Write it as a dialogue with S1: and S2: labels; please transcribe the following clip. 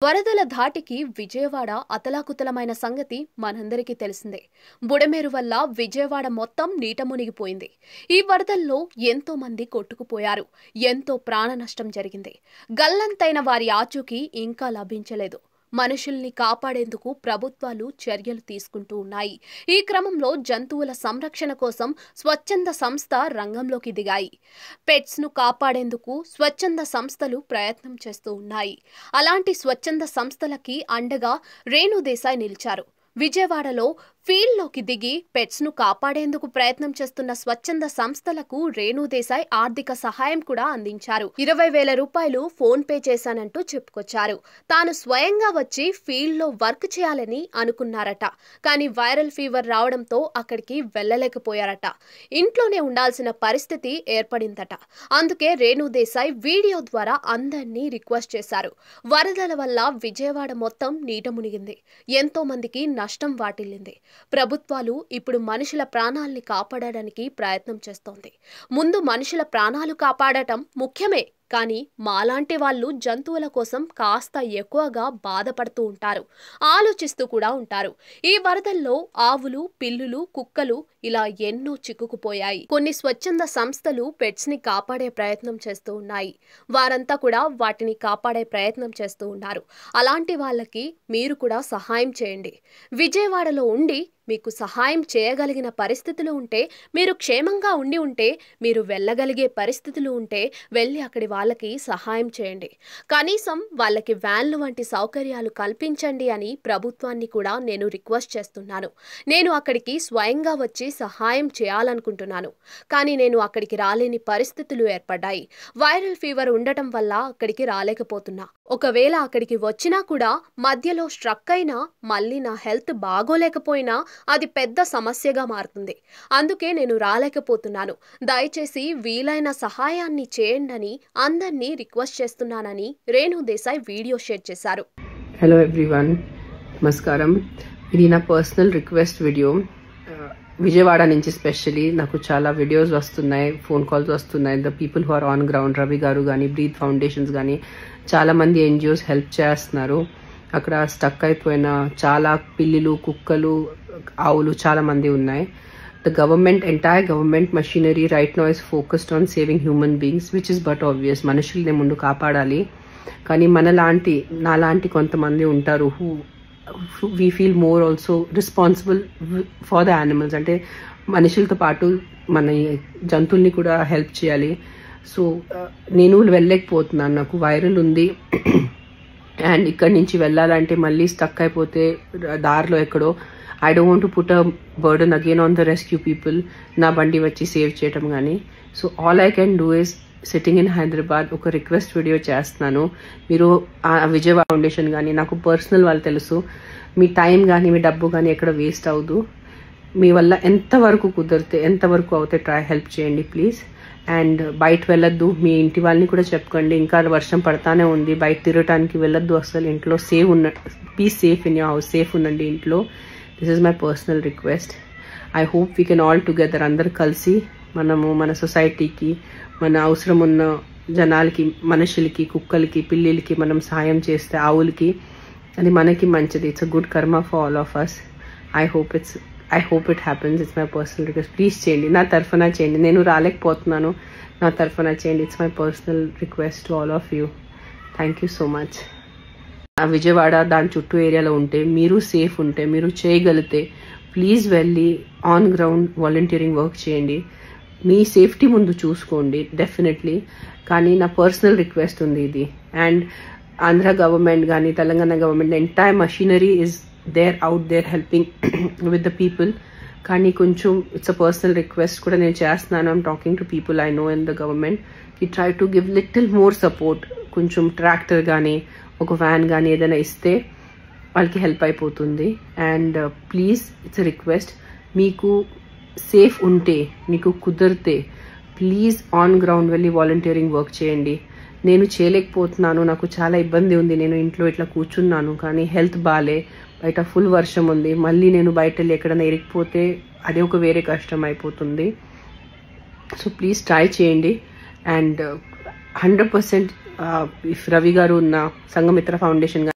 S1: వరదల ధాటికి విజయవాడ అతలాకుతలమైన సంగతి మనందరికీ తెలిసిందే బుడమేరు వల్ల విజయవాడ మొత్తం నీట మునిగిపోయింది ఈ వరదల్లో ఎంతో మంది కొట్టుకుపోయారు ఎంతో ప్రాణ నష్టం జరిగింది గల్లంతైన వారి ఆచూకీ ఇంకా లభించలేదు మనుషుల్ని కాపాడేందుకు ప్రభుత్వాలు చర్యలు తీసుకుంటూ ఉన్నాయి ఈ క్రమంలో జంతువుల సంరక్షణ కోసం స్వచ్ఛంద సంస్థ రంగంలోకి దిగాయి పెట్స్ ను కాపాడేందుకు స్వచ్ఛంద సంస్థలు ప్రయత్నం చేస్తూ ఉన్నాయి అలాంటి స్వచ్ఛంద సంస్థలకి అండగా రేణు దేశాయ్ నిలిచారు విజయవాడలో ఫీల్డ్లోకి దిగి పెట్స్ ను కాపాడేందుకు ప్రయత్నం చేస్తున్న స్వచ్ఛంద సంస్థలకు రేణు దేశాయ్ ఆర్థిక సహాయం కూడా అందించారు ఇరవై వేల రూపాయలు ఫోన్ పే చేశానంటూ చెప్పుకొచ్చారు తాను స్వయంగా వచ్చి ఫీల్డ్ లో వర్క్ చేయాలని అనుకున్నారట కానీ వైరల్ ఫీవర్ రావడంతో అక్కడికి వెళ్ళలేకపోయారట ఇంట్లోనే ఉండాల్సిన పరిస్థితి ఏర్పడిందట అందుకే రేణు దేశాయ్ వీడియో ద్వారా అందరినీ రిక్వెస్ట్ చేశారు వరదల వల్ల విజయవాడ మొత్తం నీట మునిగింది ఎంతో మందికి నష్టం వాటిల్లింది ప్రభుత్వాలు ఇప్పుడు మనుషుల ప్రాణాల్ని కాపాడడానికి ప్రయత్నం చేస్తోంది ముందు మనుషుల ప్రాణాలు కాపాడటం ముఖ్యమే కానీ మాలాంటి వాళ్ళు జంతువుల కోసం కాస్త ఎక్కువగా బాధపడుతూ ఉంటారు ఆలోచిస్తూ కూడా ఉంటారు ఈ వరదల్లో ఆవులు పిల్లులు కుక్కలు ఇలా ఎన్నో చిక్కుకుపోయాయి కొన్ని స్వచ్ఛంద సంస్థలు పెట్స్ ని కాపాడే ప్రయత్నం చేస్తూ ఉన్నాయి వారంతా కూడా వాటిని కాపాడే ప్రయత్నం చేస్తూ ఉన్నారు అలాంటి వాళ్ళకి మీరు కూడా సహాయం చేయండి విజయవాడలో ఉండి మీకు సహాయం చేయగలిగిన పరిస్థితులు ఉంటే మీరు క్షేమంగా ఉండి ఉంటే మీరు వెళ్ళగలిగే పరిస్థితులు ఉంటే వెళ్ళి అక్కడి వాళ్ళకి సహాయం చేయండి కనీసం వాళ్ళకి వ్యాన్లు వంటి సౌకర్యాలు కల్పించండి అని ప్రభుత్వాన్ని కూడా నేను రిక్వెస్ట్ చేస్తున్నాను నేను అక్కడికి స్వయంగా వచ్చి సహాయం చేయాలనుకుంటున్నాను కానీ నేను అక్కడికి రాలేని పరిస్థితులు ఏర్పడ్డాయి వైరల్ ఫీవర్ ఉండటం వల్ల అక్కడికి రాలేకపోతున్నా ఒకవేళ అక్కడికి వచ్చినా కూడా మధ్యలో స్ట్రక్ అయినా మళ్ళీ నా హెల్త్ బాగోలేకపోయినా అది పెద్ద సమస్యగా మారుతుంది అందుకే నేను రాలేకపోతున్నాను దయచేసి వీలైన సహాయాన్ని చేయండి అందరినీ రిక్వెస్ట్ చేస్తున్నానని రేణు దేశాయ్ వీడియో షేర్ చేశారు
S2: హలో ఎవ్రీవన్ నమస్కారం ఇది నా పర్సనల్ రిక్వెస్ట్ వీడియో విజయవాడ నుంచి స్పెషలీ నాకు చాలా వీడియోస్ వస్తున్నాయి ఫోన్ కాల్స్ వస్తున్నాయి the people who are on ground Ravi garu కానీ బ్రీత్ ఫౌండేషన్స్ కానీ చాలా మంది ఎన్జిఓస్ హెల్ప్ చేస్తున్నారు అక్కడ స్టక్ అయిపోయిన చాలా పిల్లిలు కుక్కలు ఆవులు చాలా మంది ఉన్నాయి the government entire government machinery right now is focused on saving human beings which is but obvious మనుషుల్ని ముందు కాపాడాలి కానీ మనలాంటి నాలాంటి కొంతమంది ఉంటారు who we feel more also responsible for the animals అంటే మనుషులతో పాటు మన జంతువుల్ని కూడా హెల్ప్ చేయాలి సో నేను వెళ్ళలేకపోతున్నాను నాకు వైరల్ ఉంది అండ్ ఇక్కడి నుంచి వెళ్ళాలంటే మళ్ళీ స్టక్ అయిపోతే దారిలో ఎక్కడో I don't want put a burden again on the rescue people నా బండి వచ్చి సేవ్ చేయటం కానీ so all I can do is sitting in Hyderabad ఒక రిక్వెస్ట్ వీడియో చేస్తున్నాను మీరు ఆ విజయవాడ ఫౌండేషన్ కానీ నాకు పర్సనల్ వాళ్ళు తెలుసు మీ టైం కానీ మీ డబ్బు కానీ ఎక్కడ వేస్ట్ అవ్వదు మీ వల్ల ఎంతవరకు కుదిరితే ఎంతవరకు అవుతే ట్రై హెల్ప్ చేయండి ప్లీజ్ అండ్ బయట వెళ్ళొద్దు మీ ఇంటి వాళ్ళని కూడా చెప్పుకోండి ఇంకా వర్షం పడతానే ఉంది బయట తిరగటానికి వెళ్ళొద్దు అసలు ఇంట్లో సేఫ్ ఉన్న peace safe in your house safe ఉండండి ఇంట్లో this is my personal request I hope we can all together అందరు కలిసి మనము మన సొసైటీకి మన అవసరం ఉన్న జనాలకి మనుషులకి కుక్కలకి పిల్లిలకి మనం సాయం చేస్తే ఆవులకి అది మనకి మంచిది it's a good karma for all of us I hope it's I hope it happens it's my personal request please చేయండి నా తరఫున చేయండి నేను రాలేకపోతున్నాను నా తరఫున చేయండి it's my personal request to all of you thank you so much Vijayawada దాని చుట్టూ ఏరియాలో ఉంటే మీరు సేఫ్ ఉంటే మీరు చేయగలిగితే ప్లీజ్ వెళ్ళి ఆన్ గ్రౌండ్ వాలంటీరింగ్ వర్క్ చేయండి మీ సేఫ్టీ ముందు చూసుకోండి డెఫినెట్లీ కానీ నా పర్సనల్ రిక్వెస్ట్ ఉంది ఇది అండ్ ఆంధ్ర గవర్నమెంట్ కానీ Telangana government entire machinery is there out there helping with the people కానీ కొంచెం ఇట్స్ అ పర్సనల్ రిక్వెస్ట్ కూడా నేను చేస్తున్నాను I'm talking to people I know in the government ఈ try to give little more support కొంచెం tractor కానీ ఒక van కానీ ఏదైనా ఇస్తే వాళ్ళకి హెల్ప్ అయిపోతుంది అండ్ ప్లీజ్ ఇట్స్ రిక్వెస్ట్ మీకు సేఫ్ ఉంటే మీకు కుదిరితే ప్లీజ్ ఆన్ గ్రౌండ్ వెళ్ళి వాలంటీరింగ్ వర్క్ చేయండి నేను చేయలేకపోతున్నాను నాకు చాలా ఇబ్బంది ఉంది నేను ఇంట్లో ఇట్లా కూర్చున్నాను కానీ హెల్త్ బాగాలే బయట ఫుల్ వర్షం ఉంది మళ్ళీ నేను బయట వెళ్ళి ఎక్కడైనా ఇరిగిపోతే అదే ఒక వేరే కష్టం అయిపోతుంది సో ప్లీజ్ ట్రై చేయండి and hundred percent if Ravi గారు ఉన్న సంఘమిత్ర ఫౌండేషన్